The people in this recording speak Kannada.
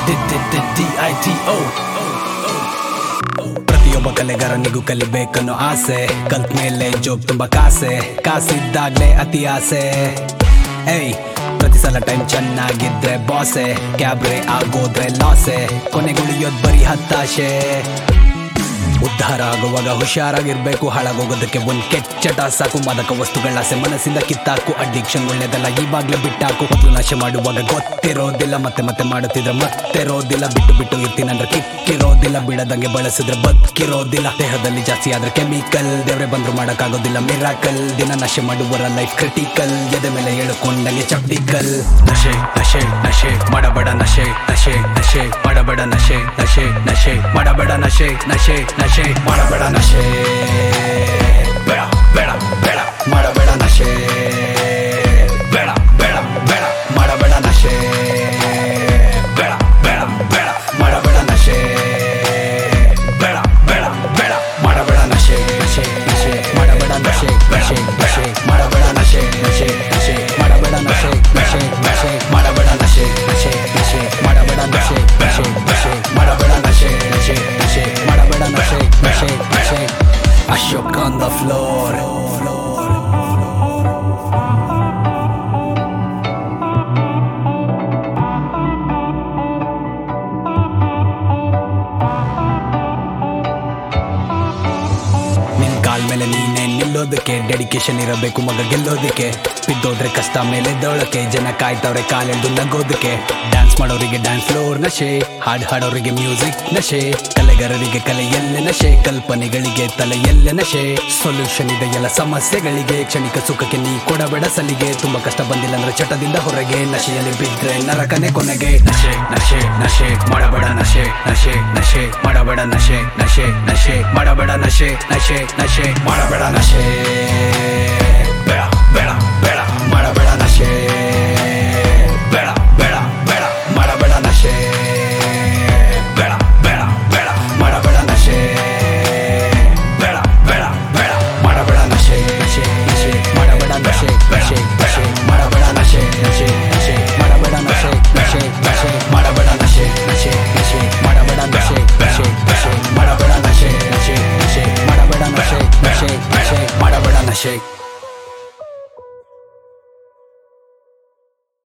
ಡಿ ಐ ಟಿ ಓ ಪ್ರತಿಯೊಬ್ಬ ಕಲೆಗಾರನಿಗೂ ಕಲಿಬೇಕನ್ನೋ ಆಸೆ ಕಲ್ತ್ ಮೇಲೆ ಜೋಬ್ ತುಂಬಾ ಕಾಸೆ ಕಾಸಿದ್ದಾಗ್ಲೇ ಅತಿ ಆಸೆ ಏಯ್ ಪ್ರತಿ ಸಲ ಟೈಮ್ ಚೆನ್ನಾಗಿದ್ರೆ ಬಾಸೆ ಕ್ಯಾಬ್ರೆ ಆಗೋದ್ರೆ ಲಾಸೆ ಕೊನೆಗುಳಿಯೋದ್ ಬರೀ ಹತ್ತಾಶೆ ಉದ್ಧಾರ ಆಗುವಾಗ ಹುಷಾರಾಗಿರ್ಬೇಕು ಹಾಳಾಗೋಗೋದಕ್ಕೆ ಒಂದ್ ಕೆಚ್ಚಟ ಸಾಕು ಮಾದಕ ವಸ್ತುಗಳಾಸೆ ಮನಸ್ಸಿಂದ ಕಿತ್ತಾಕು ಅಡಿಕ್ಷನ್ ಒಳ್ಳೇದಲ್ಲ ಇವಾಗ್ಲೇ ಬಿಟ್ಟಾಕು ಮೊದಲು ನಾಶ ಮಾಡುವಾಗ ಗೊತ್ತಿರೋದಿಲ್ಲ ಮತ್ತೆ ಮತ್ತೆ ಮಾಡುತ್ತಿದ್ರೆ ಮತ್ತಿರೋದಿಲ್ಲ ಬಿಟ್ಟು ಬಿಟ್ಟು ಇರ್ತೀನಂದ್ರೆ ಕಿಕ್ಕಿರೋದಿಲ್ಲ ಬಿಡದಂಗೆ ಬಳಸಿದ್ರೆ ಬದುಕಿರೋದಿಲ್ಲ ದೇಹದಲ್ಲಿ ಜಾಸ್ತಿ ಆದ್ರೆ ಕೆಮಿಕಲ್ ದೇವ್ರೆ ಬಂದ್ರು ಮಾಡಕ್ಕಾಗೋದಿಲ್ಲ ಮಿರಾಕಲ್ ದಿನ ನಶೆ ಮಾಡುವರ ಲೈಫ್ ಕ್ರಿಟಿಕಲ್ ಎದೆ ಮೇಲೆ ಎಳ್ಕೊಂಡಂಗೆ ಚಪ್ಟಿಕಲ್ ನಶೆ ನಶೆ ನಶೆ ಮಾಡಬೇಡ ನಶೆ ನಶೆ ನಶೆ ಮಾಡಬೇಡ ನಶೆ ನಶೆ ನಶೆ ಮಾಡಬೇಡ ನಶೆ ನಶೆ ನಶೆ ಮಾಡಬೇಡ ನಶೆ ಬೇಡ ಬೇಡ ಬೇಡ ಮಾಡಬೇಡ ನಶೆ ಬೇಡ ಬೇಡ ಬೇಡ ಮಾಡಬೇಡ ನಶೆ ಬೇಡ ಬೇಡ ಬೇಡ ಮಾಡಬೇಡ ನಶೆ ಬೇಡ ಬೇಡ ಬೇಡ ಮಾಡಬೇಡ ನಶೆ ನಶೆ ನಶೆ ಮಾಡಬೇಡ ನಶೆ ನಶೆ ನಶೆ ಮಾಡಬೇಡ ನಶೆ ನಶೆ ನಶೆ ಮಾಡಬೇಡ ನಶೆ ನಶೆ ನಶೆ ಮಾಡಬೇಡ ನಶೆ ನಶೆ ನಶೆ ಮಾಡಬೇಡ ನಶೆ ನಶೆ ನಶೆ ಮಾಡಬೇಡ ನಶೆ ನಶೆ ನಶೆ ಮಾಡಬೇಡ ನಶೆ ನಶೆ ನಶೆ ಅಶೋಕ್ ಆನ್ ದ ಫ್ಲೋರ್ ನಿನ್ ಕಾಲ್ ಮೇಲೆ ನೀನೆ ನಿಲ್ಲೋದಕ್ಕೆ ಡೆಡಿಕೇಶನ್ ಇರಬೇಕು ಮಗ ಗೆಲ್ಲೋದಕ್ಕೆ ಬಿದ್ದೋದ್ರೆ ಕಷ್ಟ ಮೇಲೆ ದೋಳಕ್ಕೆ ಜನ ಕಾಯ್ತವ್ರೆ ಕಾಲೆಳ್ದು ನಗೋದಕ್ಕೆ ಡ್ಯಾನ್ಸ್ ಮಾಡೋರಿಗೆ ಡ್ಯಾನ್ಸ್ ಫ್ಲೋರ್ ನಶೆ ಹಾಡ್ ಹಾಡೋರಿಗೆ ಮ್ಯೂಸಿಕ್ ನಶೆ ಕಲೆಗಾರರಿಗೆ ಕಲೆಯಲ್ಲೇ ನಶೆ ಕಲ್ಪನೆಗಳಿಗೆ ತಲೆಯಲ್ಲೇ ನಶೆ ಸೊಲ್ಯೂಷನ್ ಇದೆ ಎಲ್ಲ ಸಮಸ್ಯೆಗಳಿಗೆ ಕ್ಷಣಿಕ ಸುಖಕ್ಕೆ ನೀ ಕೊಡಬೇಡ ಸಲಿಗೆ ತುಂಬಾ ಕಷ್ಟ ಬಂದಿಲ್ಲ ಅಂದ್ರೆ ಚಟದಿಂದ ಹೊರಗೆ ನಶೆಯಲ್ಲಿ ಬಿದ್ರೆ ನರಕನೆ ಕೊನೆಗೆ ನಶೆ ನಶೆ ನಶೆ ಮಾಡಬೇಡ ನಶೆ ನಶೆ ನಶೆ ಮಾಡಬೇಡ ನಶೆ ನಶೆ ನಶೆ ಮಾಡಬೇಡ ನಶೆ ನಶೆ ನಶೆ ಮಾಡಬೇಡ ನಶೆ